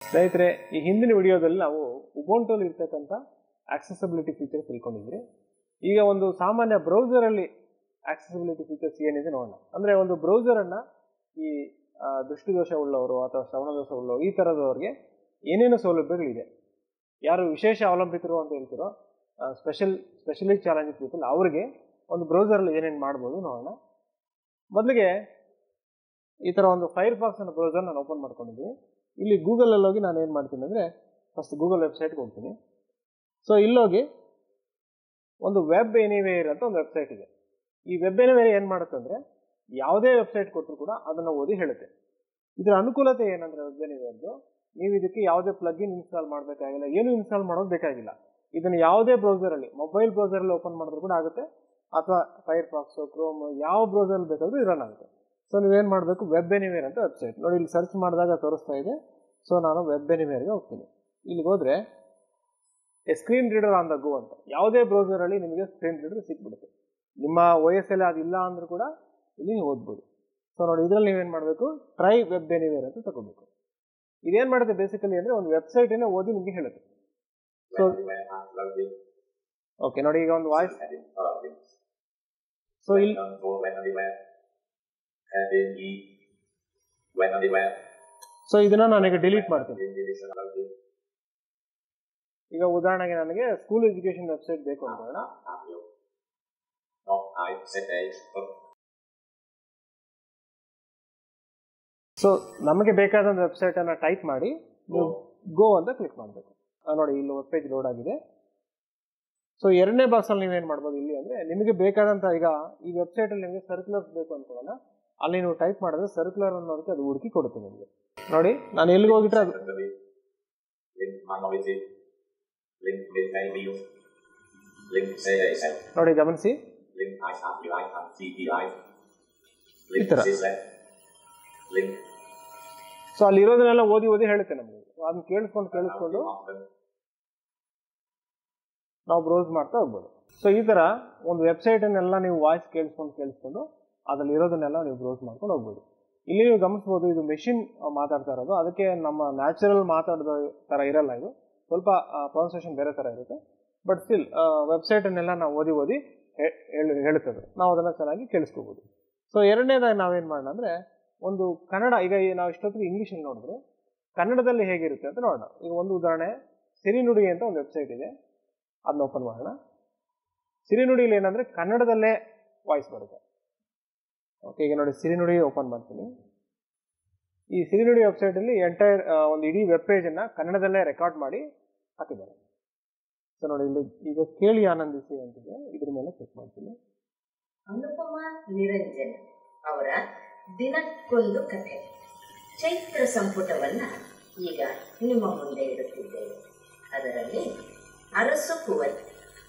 ಸ್ನೇಹಿತರೆ ಈ ಹಿಂದಿನ ವಿಡಿಯೋದಲ್ಲಿ ನಾವು ಉಬೋಂಟೋಲಿ ಇರ್ತಕ್ಕಂಥ ಆಕ್ಸೆಸಿಬಿಲಿಟಿ ಫೀಚರ್ ತಿಳ್ಕೊಂಡಿದ್ರಿ ಈಗ ಒಂದು ಸಾಮಾನ್ಯ ಬ್ರೌಸರಲ್ಲಿ ಆಕ್ಸೆಸಿಬಿಲಿಟಿ ಫೀಚರ್ಸ್ ಏನಿದೆ ನೋಡೋಣ ಅಂದರೆ ಒಂದು ಬ್ರೌಸರನ್ನು ಈ ಆ, ದೃಷ್ಟಿದೋಷ ಉಳ್ಳವರು ಅಥವಾ ಶ್ರವಣದೋಷ ಉಳ್ಳವರು ಈ ಥರದವ್ರಿಗೆ ಏನೇನು ಸೌಲಭ್ಯಗಳಿದೆ ಯಾರು ವಿಶೇಷ ಅವಲಂಬಿತರು ಅಂತ ಹೇಳ್ತಿರೋ ಸ್ಪೆಷಲ್ ಸ್ಪೆಷಲಿ ಚಾಲೆಂಜ್ ಪೀಪಲ್ ಅವ್ರಿಗೆ ಒಂದು ಬ್ರೌಸರಲ್ಲಿ ಏನೇನು ಮಾಡ್ಬೋದು ನೋಡೋಣ ಮೊದಲಿಗೆ ಈ ಥರ ಒಂದು ಫೈರ್ ಫಾಕ್ಸ್ ಅನ್ನೋ ಬ್ರೌಸರ್ ನಾನು ಓಪನ್ ಮಾಡ್ಕೊಂಡಿದ್ದೀನಿ ಇಲ್ಲಿ ಗೂಗಲಲ್ಲಿ ಹೋಗಿ ನಾನು ಏನು ಮಾಡ್ತೀನಿ ಅಂದರೆ ಫಸ್ಟ್ ಗೂಗಲ್ ವೆಬ್ಸೈಟ್ಗೆ ಹೋಗ್ತೀನಿ ಸೊ ಇಲ್ಲೋಗಿ ಒಂದು ವೆಬ್ ಎನಿವೇರ್ ಅಂತ ಒಂದು ವೆಬ್ಸೈಟ್ ಇದೆ ಈ ವೆಬ್ ಎನಿವೇರ್ ಏನು ಮಾಡುತ್ತೆ ಅಂದರೆ ಯಾವುದೇ ವೆಬ್ಸೈಟ್ ಕೊಟ್ಟರು ಕೂಡ ಅದನ್ನು ಓದಿ ಹೇಳುತ್ತೆ ಇದರ ಅನುಕೂಲತೆ ಏನಂದ್ರೆ ವೆಬ್ ಎನಿವೇರ್ದು ನೀವು ಇದಕ್ಕೆ ಯಾವುದೇ ಪ್ಲಗ್ಇನ್ ಇನ್ಸ್ಟಾಲ್ ಮಾಡಬೇಕಾಗಿಲ್ಲ ಏನು ಇನ್ಸ್ಟಾಲ್ ಮಾಡೋದು ಬೇಕಾಗಿಲ್ಲ ಇದನ್ನು ಯಾವುದೇ ಬ್ರೌಸರಲ್ಲಿ ಮೊಬೈಲ್ ಬ್ರೌಸರಲ್ಲಿ ಓಪನ್ ಮಾಡಿದ್ರು ಕೂಡ ಆಗುತ್ತೆ ಅಥವಾ ಫೈರ್ ಫಾಕ್ಸ್ ಕ್ರೋಮ್ ಯಾವ ಬ್ರೌಸರ್ ಬೇಕಾದ್ರೂ ರನ್ ಆಗುತ್ತೆ ಸೊ ನೀವೇನು ಮಾಡಬೇಕು ವೆಬ್ ಎನಿವೇರ್ ಅಂತ ವೆಬ್ಸೈಟ್ ನೋಡಿ ಇಲ್ಲಿ ಸರ್ಚ್ ಮಾಡಿದಾಗ ತೋರಿಸ್ತಾ ಇದೆ ಸೊ ನಾನು ವೆಬ್ ಎನಿವೇರ್ಗೆ ಹೋಗ್ತೀನಿ ಇಲ್ಲಿಗೆ ಹೋದರೆ a screen reader on the go ಅಂತ ಯಾವುದೇ ಬ್ರೌಸರಲ್ಲಿ ನಿಮಗೆ ಸ್ಕ್ರೀನ್ ರೀಡರ್ ಸಿಕ್ಬಿಡುತ್ತೆ ನಿಮ್ಮ ವಯಸ್ಸಲ್ಲಿ ಅದಿಲ್ಲ ಅಂದ್ರೂ ಕೂಡ ಇಲ್ಲಿ ನೀವು ಓದ್ಬೋದು ಸೊ ನೋಡಿ ಇದರಲ್ಲಿ ನೀವೇನು ಮಾಡಬೇಕು ಟ್ರೈ ವೆಬ್ ಎನಿವೇರ್ ಅಂತ ತಗೋಬೇಕು ಇದೇನು ಮಾಡುತ್ತೆ ಬೇಸಿಕಲಿ ಅಂದರೆ ಒಂದು ವೆಬ್ಸೈಟನ್ನೇ ಓದಿ ನಿಮಗೆ ಹೇಳುತ್ತೆ so Anywhere and loading okay ನೋಡಿ ಈಗ ಒಂದು voice heading uh, links. So ಇಲ್ಲಿ When for when anywhere. Heading E. When anywhere. So ಇದನ್ನ ನಾನೀಗ ಡಿಲೀಟ್ ಮಾಡ್ತೀನಿ In division loading. ಈಗ ಉದಾಹರಣೆಗೆ ನನಗೆ ಸ್ಕೂಲ್ ಎಜುಕೇಶನ್ ವೆಬ್ಸೈಟ್ ಬೇಕು ಅಂತ ಹೇಳೋಣ Audio. Not I set age up. So ನಮಗೆ ಬೇಕಾದಂಥ ವೆಬ್ಸೈಟನ್ನು ಟೈಪ್ ಮಾಡಿ ನೀವು ಗೋ ಅಂತ ಕ್ಲಿಕ್ ಮಾಡಬೇಕು ನೋಡಿ ಇಲ್ಲಿ ವೆಬ್ ಪೇಜ್ ಲೋಡ್ ಆಗಿದೆ ಸೊ ಎರಡನೇ ಬಾಕ್ಸಲ್ಲಿ ನೀವೇನು ಮಾಡ್ಬೋದು ಇಲ್ಲಿ ಅಂದರೆ ನಿಮಗೆ ಬೇಕಾದಂಥ ಈಗ ಈ ವೆಬ್ಸೈಟಲ್ಲಿ ನಿಮಗೆ ಸರ್ಕ್ಯುಲರ್ಸ್ ಬೇಕು ಅನ್ಕೊಳ್ಳೋಣ ಅಲ್ಲಿ ನೀವು ಟೈಪ್ ಮಾಡಿದ್ರೆ ಸರ್ಕ್ಯುಲರ್ ಅನ್ನೋದಕ್ಕೆ ಅದು ಹುಡುಕಿ ಕೊಡುತ್ತೆ ನಿಮಗೆ ನೋಡಿ ನಾನು ಎಲ್ಲಿಗೆ ಹೋಗಿಟ್ರೆ ಅದು Secondary. Link minority. Link with view. Link CASL. ನೋಡಿ ಗಮನಿಸಿ Link ISAPI and CPI. Link ಈ ಥರ. CSLEC. Link. ಸೊ ಅಲ್ಲಿ ಇರೋದನ್ನೆಲ್ಲ ಓದಿ ಓದಿ ಹೇಳುತ್ತೆ ನಮಗೆ ಅದನ್ನ ಕೇಳಿಸ್ಕೊಂಡು ಕೇಳಿಸ್ಕೊಂಡು Often. ನಾವು ಬ್ರೌಸ್ ಮಾಡ್ತಾ ಹೋಗ್ಬೋದು ಸೊ ಈ ಥರ ಒಂದು ವೆಬ್ಸೈಟನ್ನೆಲ್ಲ ನೀವು ವಾಯ್ಸ್ ಕೇಳಿಸ್ಕೊಂಡು ಕೇಳಿಸ್ಕೊಂಡು ಅದರಲ್ಲಿ ಇರೋದನ್ನೆಲ್ಲ ನೀವು ಬ್ರೌಸ್ ಮಾಡ್ಕೊಂಡು ಹೋಗ್ಬೋದು ಇಲ್ಲಿ ನೀವು ಗಮನಿಸ್ಬೋದು ಇದು ಮೆಷಿನ್ ಮಾತಾಡ್ತಾ ಇರೋದು ಅದಕ್ಕೆ ನಮ್ಮ ನ್ಯಾಚುರಲ್ ಮಾತಾಡೋ ಥರ ಇರಲ್ಲ ಇದು ಸ್ವಲ್ಪ ಪ್ರೊನೌನ್ಸೇಷನ್ ಬೇರೆ ಥರ ಇರುತ್ತೆ ಬಟ್ ಸ್ಟಿಲ್ ವೆಬ್ಸೈಟನ್ನೆಲ್ಲ ನಾವು ಓದಿ ಓದಿ ಹೇ- ಹೇಳು- ಹೇಳುತ್ತದೆ ನಾವು ಅದನ್ನು ಚೆನ್ನಾಗಿ ಕೇಳಿಸ್ಕೋಬೋದು ಸೊ ಎರಡನೇದಾಗಿ ನಾವೇನು ಮಾಡೋಣ ಅಂದರೆ ಒಂದು ಕನ್ನಡ ಈಗ ಈ ನಾವು ಇಷ್ಟೊತ್ತಿಗೆ ಇಂಗ್ಲೀಷಲ್ಲಿ ನೋಡಿದ್ರೆ ಕನ್ನಡದಲ್ಲಿ ಹೇಗಿರುತ್ತೆ ಅಂತ ನೋಡೋಣ ಈಗ ಒಂದು ಉದಾಹರಣೆ ಸಿರಿನುಡಿ ಅಂತ ಒಂದು ವೆಬ್ಸೈಟ್ ಇದೆ ಅದನ್ನ ಓಪನ್ ಮಾಡೋಣ ಸಿರಿನುಡಿಯಲ್ಲಿ ಏನಂದ್ರೆ ಕನ್ನಡದಲ್ಲೇ ವಾಯ್ಸ್ ಬರುತ್ತೆ ಓಕೆ ಈಗ ನೋಡಿ ಸಿರಿನುಡಿ ಓಪನ್ ಮಾಡ್ತೀನಿ ಈ ಸಿರಿನುಡಿ ವೆಬ್ಸೈಟಲ್ಲಿ ಎಂಟೈರ್ ಒಂದು ಇಡೀ ವೆಬ್ ಪೇಜನ್ನು ಕನ್ನಡದಲ್ಲೇ ರೆಕಾರ್ಡ್ ಮಾಡಿ ಹಾಕಿದ್ದಾರೆ ಸೊ ನೋಡಿ ಇಲ್ಲಿ ಈಗ ಕೇಳಿ ಆನಂದಿಸಿ ಅಂತಿದೆ ಇದ್ರ ಮೇಲೆ ಕ್ಲಿಕ್ ಮಾಡ್ತೀನಿ ಅನುಪಮ ನಿರಂಜನ್ ಅವರ ದಿನಕ್ಕೊಂದು ಕಥೆ ಚೈತ್ರ ಸಂಪುಟವನ್ನ ಈಗ ನಿಮ್ಮ ಮುಂದೆ ಇಡುತ್ತಿದ್ದೇವೆ ಅದರಲ್ಲಿ ಅರಸು ಕುವರಿ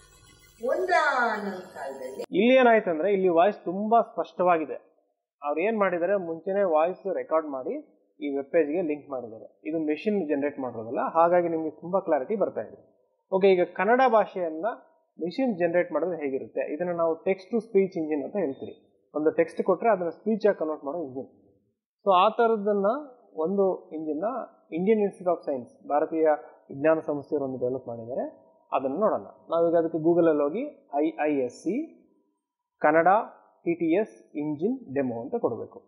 ಒಂದಾನೊಂದು ಕಾಲದಲ್ಲಿ ಇಲ್ಲಿ ಏನಾಯ್ತು ಅಂದ್ರೆ ಇಲ್ಲಿ ವಾಯ್ಸ್ ತುಂಬಾ ಸ್ಪಷ್ಟವಾಗಿದೆ ಅವ್ರು ಏನ್ ಮಾಡಿದ್ದಾರೆ ಮುಂಚೆನೆ ವಾಯ್ಸ್ ರೆಕಾರ್ಡ್ ಮಾಡಿ ಈ ವೆಬ್ ಪೇಜ್ಗೆ ಲಿಂಕ್ ಮಾಡಿದ್ದಾರೆ ಇದು ಮೆಷಿನ್ ಜನರೇಟ್ ಮಾಡಿರೋದಲ್ಲ ಹಾಗಾಗಿ ನಿಮಗೆ ತುಂಬಾ ಕ್ಲಾರಿಟಿ ಬರ್ತಾ ಇದೆ ಓಕೆ ಈಗ ಕನ್ನಡ ಭಾಷೆಯನ್ನ ಮೆಷಿನ್ ಜನರೇಟ್ ಮಾಡೋದು ಹೇಗಿರುತ್ತೆ ಇದನ್ನ ನಾವು ಟೆಕ್ಸ್ಟ್ ಟು ಸ್ಪೀಚ್ ಇಂಜಿನ್ ಅಂತ ಹೇಳ್ತೀವಿ ಒಂದು ಟೆಕ್ಸ್ಟ್ ಕೊಟ್ಟರೆ ಅದನ್ನ ಸ್ಪೀಚ್ ಆಗಿ ಕನ್ವರ್ಟ್ ಮಾಡೋ ಇಂಜಿನ್ ಸೊ ಆ ಥರದ್ದನ್ನ ಒಂದು ಇಂಜಿನ್ನ ಇಂಡಿಯನ್ ಇನ್ಸ್ಟಿಟ್ಯೂಟ್ ಆಫ್ ಸೈನ್ಸ್ ಭಾರತೀಯ ವಿಜ್ಞಾನ ಸಂಸ್ಥೆಯವರು ಒಂದು ಡೆವಲಪ್ ಮಾಡಿದ್ದಾರೆ ಅದನ್ನು ನೋಡೋಣ ನಾವೀಗ ಅದಕ್ಕೆ ಗೂಗಲಲ್ಲಿ ಹೋಗಿ I I S C Kannada T T S engine demo ಅಂತ ಕೊಡಬೇಕು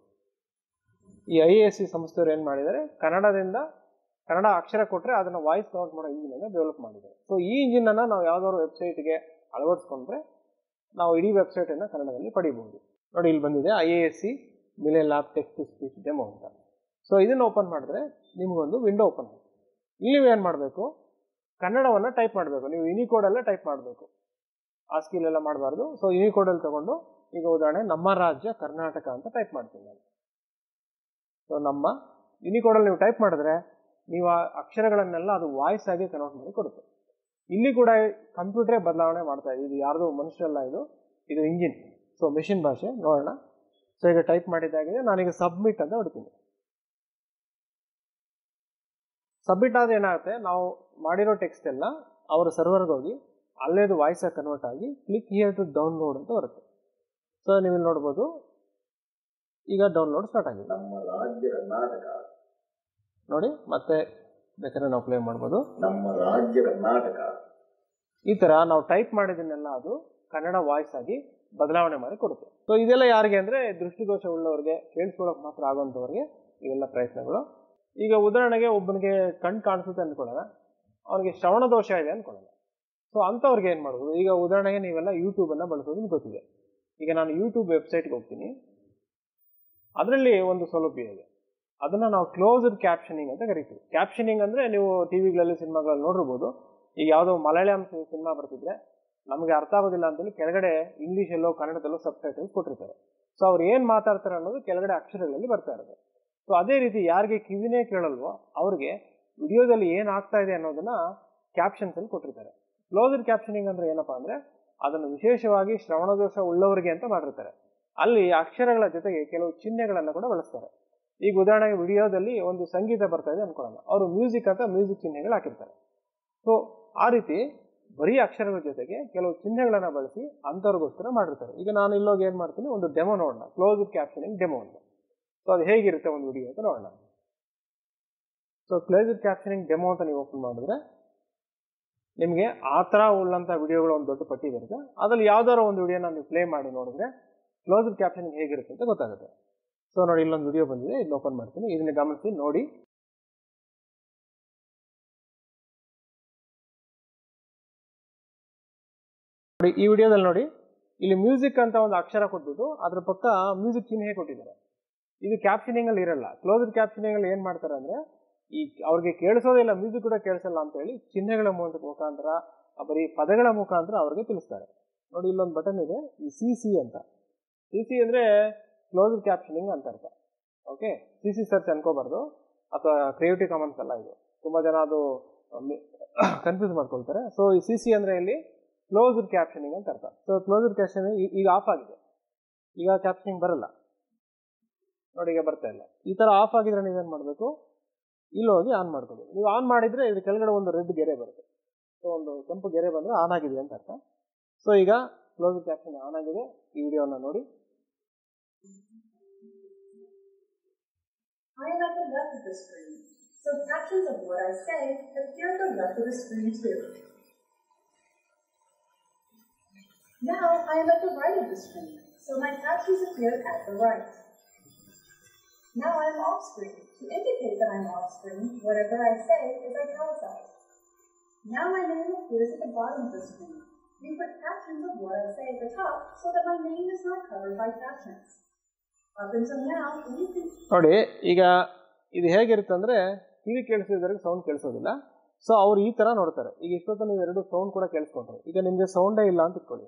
ಈ ಐ ಎಸ್ ಸಿ ಸಂಸ್ಥೆಯವರು ಏನು ಮಾಡಿದ್ದಾರೆ ಕನ್ನಡದಿಂದ ಕನ್ನಡ ಅಕ್ಷರ ಕೊಟ್ಟರೆ ಅದನ್ನು ವಾಯ್ಸ್ ಕನ್ವರ್ಟ್ ಮಾಡೋ ಇಂಜಿನನ್ನು ಡೆವಲಪ್ ಮಾಡಿದ್ದಾರೆ ಸೊ ಈ ಇಂಜಿನನ್ನು ನಾವು ಯಾವ್ದಾದ್ರು ವೆಬ್ಸೈಟ್ಗೆ ಅಳವಡಿಸ್ಕೊಂಡ್ರೆ ನಾವು ಇಡೀ ವೆಬ್ಸೈಟನ್ನು ಕನ್ನಡದಲ್ಲಿ ಪಡಿಬಹುದು ನೋಡಿ ಇಲ್ಲಿ ಬಂದಿದೆ I A S C MILE lab text to speech demo ಅಂತ ಸೊ ಇದನ್ನು ಓಪನ್ ಮಾಡಿದ್ರೆ ನಿಮಗೊಂದು ವಿಂಡೋ ಓಪನ್ ಆಗುತ್ತೆ ಇಲ್ಲಿ ನೀವು ಏನು ಮಾಡಬೇಕು ಕನ್ನಡವನ್ನು ಟೈಪ್ ಮಾಡಬೇಕು ನೀವು ಯುನಿಕೋಡಲ್ಲೇ ಟೈಪ್ ಮಾಡಬೇಕು ಆ ಸ್ಕಿಲ್ ಎಲ್ಲ ಮಾಡಬಾರ್ದು ಸೊ ಯುನಿಕೋಡಲ್ಲಿ ತಗೊಂಡು ಈಗ ಉದಾಹರಣೆ ನಮ್ಮ ರಾಜ್ಯ ಕರ್ನಾಟಕ ಅಂತ ಟೈಪ್ ಮಾಡ್ತೀನಿ ನಾನು ಸೊ ನಮ್ಮ ಯುನಿಕೋಡಲ್ಲಿ ನೀವು ಟೈಪ್ ಮಾಡಿದ್ರೆ ನೀವು ಆ ಅಕ್ಷರಗಳನ್ನೆಲ್ಲ ಅದು ವಾಯ್ಸ್ ಆಗಿ ಕನ್ವರ್ಟ್ ಮಾಡಿ ಕೊಡುತ್ತೆ ಇಲ್ಲಿ ಕೂಡ ಕಂಪ್ಯೂಟರೇ ಬದಲಾವಣೆ ಮಾಡ್ತಾ ಇದೆ ಇದು ಯಾರ್ದು ಮನುಷ್ಯರಲ್ಲ ಇದು ಇದು ಇಂಜಿನ್ ಸೊ ಮೆಷಿನ್ ಭಾಷೆ ನೋಡೋಣ ಸೊ ಈಗ ಟೈಪ್ ಮಾಡಿದ್ದಾಗಿದೆ ನಾನೀಗ ಸಬ್ಮಿಟ್ ಅಂತ ಹೊಡ್ತೀನಿ ಸಬ್ಮಿಟ್ ಆದ್ರೆ ಏನಾಗುತ್ತೆ ನಾವು ಮಾಡಿರೋ ಟೆಕ್ಸ್ಟ್ ಎಲ್ಲ ಅವರ ಸರ್ವರ್ಗೆ ಹೋಗಿ ಅಲ್ಲೇದು ವಾಯ್ಸ್ ಆಗಿ ಕನ್ವರ್ಟ್ ಆಗಿ ಕ್ಲಿಕ್ ಹಿಯರ್ ಟು ಡೌನ್ಲೋಡ್ ಅಂತ ಬರುತ್ತೆ ಸೊ ನೀವು ಇಲ್ಲಿ ನೋಡ್ಬೋದು ಈಗ ಡೌನ್ಲೋಡ್ ಸ್ಟಾರ್ಟ್ ಆಗಿದೆ ನಮ್ಮ ರಾಜ್ಯ ಕರ್ನಾಟಕ ನೋಡಿ ಮತ್ತೆ ಬೇಕಾದ್ರೆ ನಾವು ಪ್ಲೇ ಮಾಡ್ಬೋದು ನಮ್ಮ ರಾಜ್ಯ ಕರ್ನಾಟಕ ಈ ತರ ನಾವು ಟೈಪ್ ಮಾಡಿದ್ದನ್ನೆಲ್ಲ ಅದು ಕನ್ನಡ ವಾಯ್ಸ್ ಆಗಿ ಬದಲಾವಣೆ ಮಾಡಿ ಕೊಡುತ್ತೆ ಸೊ ಇದೆಲ್ಲ ಯಾರಿಗೆ ಅಂದ್ರೆ ದೃಷ್ಟಿದೋಷ ಉಳ್ಳವರಿಗೆ ಕೇಳಿಸ್ಕೊಳ್ಳೋಕೆ ಮಾತ್ರ ಆಗುವಂಥವ್ರಿಗೆ ಇವೆಲ್ಲ ಪ್ರಯತ್ನಗಳು ಈಗ ಉದಾಹರಣೆಗೆ ಒಬ್ಬನಿಗೆ ಕಣ್ ಕಾಣಿಸುತ್ತೆ ಅಂದ್ಕೊಳ್ಳೋಣ ಅವನಿಗೆ ಶ್ರವಣ ದೋಷ ಇದೆ ಅಂದ್ಕೊಳ್ಳೋಣ ಸೊ ಅಂಥವ್ರಿಗೆ ಏನು ಮಾಡ್ಬೋದು ಈಗ ಉದಾಹರಣೆಗೆ ನೀವೆಲ್ಲ ಯೂಟ್ಯೂಬನ್ನು ಬಳಸೋದು ನಿಮ್ಗೆ ಗೊತ್ತಿದೆ ಈಗ ನಾನು ಯೂಟ್ಯೂಬ್ ವೆಬ್ಸೈಟ್ಗೆ ಹೋಗ್ತೀನಿ ಅದರಲ್ಲಿ ಒಂದು ಸೌಲಭ್ಯ ಇದೆ ಅದನ್ನ ನಾವು ಕ್ಲೋಸ್ಡ್ ಕ್ಯಾಪ್ಷನಿಂಗ್ ಅಂತ ಕರಿತೀವಿ ಕ್ಯಾಪ್ಷನಿಂಗ್ ಅಂದ್ರೆ ನೀವು ಟಿವಿಗಳಲ್ಲಿ ಸಿನಿಮಾಗಳಲ್ಲಿ ನೋಡಿರ್ಬೋದು ಈಗ ಯಾವುದೋ ಮಲಯಾಳಂ ಸಿನಿಮಾ ಬರ್ತಿದ್ರೆ ನಮಗೆ ಅರ್ಥ ಆಗೋದಿಲ್ಲ ಅಂತೇಳಿ ಕೆಳಗಡೆ ಇಂಗ್ಲೀಷಲ್ಲೋ ಕನ್ನಡದಲ್ಲೋ ಸಬ್ ಟೈಟಲ್ಸ್ ಕೊಟ್ಟಿರ್ತಾರೆ ಸೊ ಅವ್ರು ಏನು ಮಾತಾಡ್ತಾರೆ ಅನ್ನೋದು ಕೆಳಗಡೆ ಅಕ್ಷರಗಳಲ್ಲಿ ಬರ್ತಾ ಇರುತ್ತೆ ಸೊ ಅದೇ ರೀತಿ ಯಾರಿಗೆ ಕಿವಿನೇ ಕೇಳಲ್ವೋ ಅವ್ರಿಗೆ ವಿಡಿಯೋದಲ್ಲಿ ಏನು ಆಗ್ತಾ ಇದೆ ಅನ್ನೋದನ್ನ ಕ್ಯಾಪ್ಷನ್ಸ್ ಅಲ್ಲಿ ಕೊಟ್ಟಿರ್ತಾರೆ ಕ್ಲೋಸ್ಡ್ ಕ್ಯಾಪ್ಷನಿಂಗ್ ಅಂದ್ರೆ ಏನಪ್ಪಾ ಅಂದ್ರೆ ಅದನ್ನು ವಿಶೇಷವಾಗಿ ಶ್ರವಣದೋಷ ಉಳ್ಳವರಿಗೆ ಅಂತ ಮಾಡಿರ್ತಾರೆ ಅಲ್ಲಿ ಅಕ್ಷರಗಳ ಜೊತೆಗೆ ಕೆಲವು ಚಿಹ್ನೆಗಳನ್ನು ಕೂಡ ಬಳಸ್ತಾರೆ ಈಗ ಉದಾಹರಣೆಗೆ ವಿಡಿಯೋದಲ್ಲಿ ಒಂದು ಸಂಗೀತ ಬರ್ತಾ ಇದೆ ಅನ್ಕೊಳ್ಳೋಣ ಅವರು ಮ್ಯೂಸಿಕ್ ಅಂತ ಮ್ಯೂಸಿಕ್ ಚಿಹ್ನೆಗಳು ಹಾಕಿರ್ತಾರೆ ಸೊ ಆ ರೀತಿ ಬರೀ ಅಕ್ಷರಗಳ ಜೊತೆಗೆ ಕೆಲವು ಚಿಹ್ನೆಗಳನ್ನ ಬಳಸಿ ಅಂಥವ್ರಿಗೋಸ್ಕರ ಮಾಡಿರ್ತಾರೆ ಈಗ ನಾನು ಇಲ್ಲೋಗಿ ಏನು ಮಾಡ್ತೀನಿ ಒಂದು ಡೆಮೋ ನೋಡೋಣ ಕ್ಲೋಸ್ ಕ್ಯಾಪ್ಷನಿಂಗ್ ಡೆಮೋ ಅಂತ ಸೊ ಅದು ಹೇಗಿರುತ್ತೆ ಒಂದು ವಿಡಿಯೋ ಅಂತ ನೋಡೋಣ ಸೊ ಕ್ಲೋಸ್ ಕ್ಯಾಪ್ಷನಿಂಗ್ ಡೆಮೋ ಅಂತ ನೀವು ಓಪನ್ ಮಾಡಿದ್ರೆ ನಿಮಗೆ ಆ ಥರ ಉಳ್ಳಂಥ ವಿಡಿಯೋಗಳು ಒಂದು ದೊಡ್ಡ ಪಟ್ಟಿ ಬರುತ್ತೆ ಅದ್ರಲ್ಲಿ ಯಾವ್ದಾರೋ ಒಂದು ವಿಡಿಯೋನ ನೀವು ಪ್ಲೇ ಮಾಡಿ ನೋಡಿದ್ರೆ ಕ್ಲೋಸ್ ಕ್ಯಾಪ್ಷನಿಂಗ್ ಹೇಗಿರುತ್ತೆ ಅಂತ ಗೊತ್ತಾಗುತ್ತೆ ಸೊ ನೋಡಿ ಇಲ್ಲೊಂದು ವಿಡಿಯೋ ಬಂದಿದೆ ಇಲ್ಲಿ ಓಪನ್ ಮಾಡ್ತೀನಿ ಇದನ್ನ ಗಮನಿಸಿ ನೋಡಿ ನೋಡಿ ಈ ವಿಡಿಯೋದಲ್ಲಿ ನೋಡಿ ಇಲ್ಲಿ ಮ್ಯೂಸಿಕ್ ಅಂತ ಒಂದು ಅಕ್ಷರ ಕೊಟ್ಬಿಟ್ಟು ಅದ್ರ ಪಕ್ಕ ಮ್ಯೂಸಿಕ್ ಚಿಹ್ನೆ ಕೊಟ್ಟಿದ್ದಾರೆ ಇದು ಕ್ಯಾಪ್ಷನಿಂಗ್ ಅಲ್ಲಿ ಇರಲ್ಲ ಕ್ಲೋಸ್ಡ್ ಕ್ಯಾಪ್ಷನಿಂಗ್ ಅಲ್ಲಿ ಏನ್ ಮಾಡ್ತಾರೆ ಅಂದ್ರೆ ಈ ಅವ್ರಿಗೆ ಕೇಳಿಸೋದಿಲ್ಲ ಮ್ಯೂಸಿಕ್ ಕೂಡ ಕೇಳಿಸಲ್ಲ ಅಂತ ಹೇಳಿ ಚಿಹ್ನೆಗಳ ಮೂಲಕ ಮುಖಾಂತರ ಆ ಬರೀ ಪದಗಳ ಮುಖಾಂತರ ಅವ್ರಿಗೆ ತಿಳಿಸ್ತಾರೆ ನೋಡಿ ಇಲ್ಲೊಂದು ಬಟನ್ ಇದೆ ಈ ಸಿ ಸಿ ಅಂತ ಸಿ ಸಿ ಅಂದ್ರೆ ಕ್ಲೋಸ್ಡ್ ಕ್ಯಾಪ್ಷನಿಂಗ್ ಅಂತ ಅರ್ಥ ಓಕೆ ಸಿ ಸಿ ಸರ್ಚ್ ಅನ್ಕೋಬಾರ್ದು ಅಥವಾ ಕ್ರಿಯೇಟಿವ್ ಕಾಮನ್ಸ್ ಅಲ್ಲ ಇದು ತುಂಬಾ ಜನ ಅದು ಕನ್ಫ್ಯೂಸ್ ಮಾಡ್ಕೊಳ್ತಾರೆ ಸೊ ಈ ಸಿ ಸಿ ಅಂದ್ರೆ ಇಲ್ಲಿ ಕ್ಲೋಸ್ಡ್ ಕ್ಯಾಪ್ಷನಿಂಗ್ ಅಂತ ಅರ್ಥ ಸೊ ಕ್ಲೋಸ್ಡ್ ಕ್ಯಾಪ್ಷನಿಂಗ್ ಈಗ ಆಫ್ ಆಗಿದೆ ಈಗ ಕ್ಯಾಪ್ಷನಿಂಗ್ ಬರಲ್ಲ ನೋಡಿ ಈಗ ಬರ್ತಾ ಇಲ್ಲ ಈ ತರ ಆಫ್ ಆಗಿದ್ರೆ ನೀವೇನ್ ಮಾಡಬೇಕು ಇಲ್ಲಿ ಹೋಗಿ ಆನ್ ಮಾಡ್ಕೋಬೇಕು ನೀವು ಆನ್ ಮಾಡಿದ್ರೆ ಇದು ಕೆಳಗಡೆ ಒಂದು ರೆಡ್ ಗೆರೆ ಬರುತ್ತೆ ಸೊ ಒಂದು ಕೆಂಪು ಗೆರೆ ಬಂದ್ರೆ ಆನ್ ಆಗಿದೆ ಅಂತ ಅರ್ಥ ಸೊ ಈಗ ಕ್ಲೋಸ್ ಕ್ಯಾಪ್ಷನ್ ಆನ್ ಆಗಿದೆ ಈ ವಿಡಿಯೋನ ನೋಡಿ I am at the left of the screen, so captions of what I say appear at the left of the screen too. Now I am at the right of the screen, so my captions appear at the right. Now I am off screen. To indicate that I'm off screen, whatever I say is italicized. Now my name appears at the bottom of the screen. We put captions of what I say at the top so that my name is not covered by captions. Up until now, we can ನೋಡಿ ಈಗ ಇದು ಹೇಗಿರುತ್ತೆ ಅಂದ್ರೆ ಕಿವಿ ಕೇಳಿಸಿದ್ರಿಗೆ sound ಕೇಳಿಸೋದಿಲ್ಲ so ಅವ್ರು ಈ ತರ ನೋಡ್ತಾರೆ ಈಗ ಇಷ್ಟೊತ್ತು ನೀವು ಎರಡು ಸೌಂಡ್ ಕೂಡ ಕೇಳಿಸ್ಕೊಂಡ್ರೆ ಈಗ ನಿಮ್ಗೆ ಸೌಂಡೇ ಇಲ್ಲ ಅಂತ ಇಟ್ಕೊಳ್ಳಿ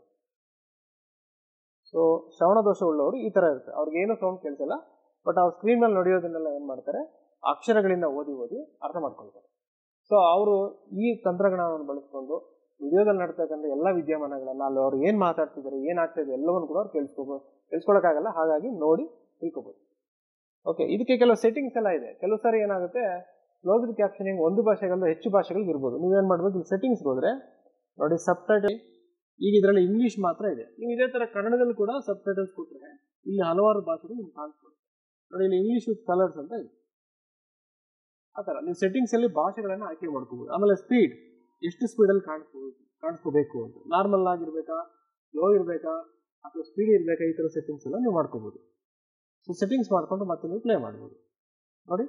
ಸೊ ಶ್ರವಣ ದೋಷ ಉಳ್ಳವರು ಈ ತರ ಇರುತ್ತೆ ಅವ್ರಿಗೆ ಏನು ಸೌಂಡ್ ಕೇಳಿಸಲ್ಲ ಬಟ್ ಅವ್ರು ಸ್ಕ್ರೀನ್ ಮೇಲೆ ನೋಡಿಯೋದನ್ನೆಲ್ಲ ಏನ್ ಮಾಡ್ತಾರೆ ಅಕ್ಷರಗಳಿಂದ ಓದಿ ಓದಿ ಅರ್ಥ ಮಾಡ್ಕೊಳ್ತಾರೆ ಸೊ ಅವರು ಈ ತಂತ್ರಜ್ಞಾನವನ್ನು ಬಳಸ್ಕೊಂಡು ವಿಡಿಯೋದಲ್ಲಿ ನಡ್ತಕ್ಕಂಥ ಎಲ್ಲ ವಿದ್ಯಮಾನಗಳನ್ನ ಅಲ್ಲಿ ಅವ್ರು ಏನ್ ಮಾತಾಡ್ತಿದ್ದಾರೆ ಏನಾಗ್ತಾ ಇದೆ ಎಲ್ಲವನ್ನು ಕೂಡ ಅವ್ರು ಕೇಳಿಸ್ಕೋಬೋದು ಕೇಳಿಸ್ಕೊಳಕ್ಕಾಗಲ್ಲ ಹಾಗಾಗಿ ನೋಡಿ ತಿಳ್ಕೊಬೋದು ಓಕೆ ಇದಕ್ಕೆ ಕೆಲವು ಸೆಟ್ಟಿಂಗ್ಸ್ ಎಲ್ಲ ಇದೆ ಕೆಲವು ಸಾರಿ ಏನಾಗುತ್ತೆ ಕ್ಲೋಸ್ಡ್ ಕ್ಯಾಪ್ಷನಿಂಗ್ ಒಂದು ಭಾಷೆಗಲ್ಲ ಹೆಚ್ಚು ಭಾಷೆಗಳಿಗೆ ಇರ್ಬೋದು ನೀವೇನ್ ಮಾಡ್ಬೇಕು ಇಲ್ಲಿ ಸೆಟ್ಟಿಂಗ್ಸ್ ಹೋದ್ರೆ ನೋಡಿ ಸಬ್ ಟೈಟಲ್ ಈಗ ಇದರಲ್ಲಿ ಇಂಗ್ಲಿಷ್ ಮಾತ್ರ ಇದೆ ನೀವು ಇದೇ ತರ ಕನ್ನಡದಲ್ಲಿ ಕೂಡ ಸಬ್ ಟೈಟಲ್ಸ್ ಕೊಟ್ಟರೆ ಇಲ್ಲಿ ಹಲವಾರು ಭಾಷೆಗಳು ನಿಮ್ಗೆ ಕಾಣಿಸ್ಕೊಳ್ಳುತ್ತೆ ನೋಡಿ ಇಲ್ಲಿ ಇಂಗ್ಲಿಷ್ ವಿತ್ ಕಲರ್ಸ್ ಅಂತ ಇದೆ ಆ ಥರ ನೀವು ಸೆಟ್ಟಿಂಗ್ಸ್ ಅಲ್ಲಿ ಭಾಷೆಗಳನ್ನ ಆಯ್ಕೆ ಮಾಡ್ಕೋಬಹುದು ಆಮೇಲೆ ಸ್ಪೀಡ್ ಎಷ್ಟು ಸ್ಪೀಡಲ್ಲಿ ಕಾಣಿಸ್ಕೋಬೇಕು ಕಾಣಿಸ್ಕೋಬೇಕು ಅಂತ ನಾರ್ಮಲ್ ಆಗಿರ್ಬೇಕಾ ಲೋ ಇರಬೇಕಾ ಅಥವಾ ಸ್ಪೀಡ್ ಇರಬೇಕಾ ಈ ಥರ ಸೆಟ್ಟಿಂಗ್ಸ್ ಎಲ್ಲ ನೀವು ಮಾಡ್ಕೋಬಹುದು ಸೊ ಸೆಟ್ಟಿಂಗ್ಸ್ ಮಾಡಿಕೊಂಡು ಮತ್ತೆ ನೀವು ಪ್ಲೇ ಮಾಡ್ಬೋದು ನೋಡಿ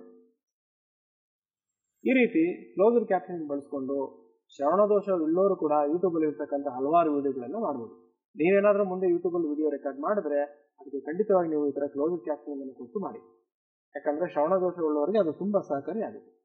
ಈ ರೀತಿ ಕ್ಲೋಸ್ಡ್ ಕ್ಯಾಪ್ಷನ್ ಬಳಸ್ಕೊಂಡು ಶ್ರವಣದೋಷ ಉಳ್ಳೋರು ಕೂಡ ಯೂಟ್ಯೂಬಲ್ಲಿ ಇರ್ತಕ್ಕಂಥ ಹಲವಾರು ವಿಡಿಯೋಗಳನ್ನ ಮಾಡ್ಬೋದು ನೀವೇನಾದ್ರೂ ಮುಂದೆ ಯೂಟ್ಯೂಬಲ್ಲಿ ವಿಡಿಯೋ ರೆಕಾರ್ಡ್ ಮಾಡಿದ್ರೆ ಅದಕ್ಕೆ ಖಂಡಿತವಾಗಿ ನೀವು ಈ ಥರ ಕ್ಲೋಸ್ಡ್ ಕ್ಯಾಪ್ಷನ್ ಅನ್ನು ಕೊಟ್ಟು ಮಾಡಿ ಯಾಕಂದ್ರೆ ಶ್ರವಣದೋಷ ಉಳ್ಳವರಿಗೆ ಅದು ತುಂಬಾ ಸಹಕಾರಿ ಆಗುತ್ತೆ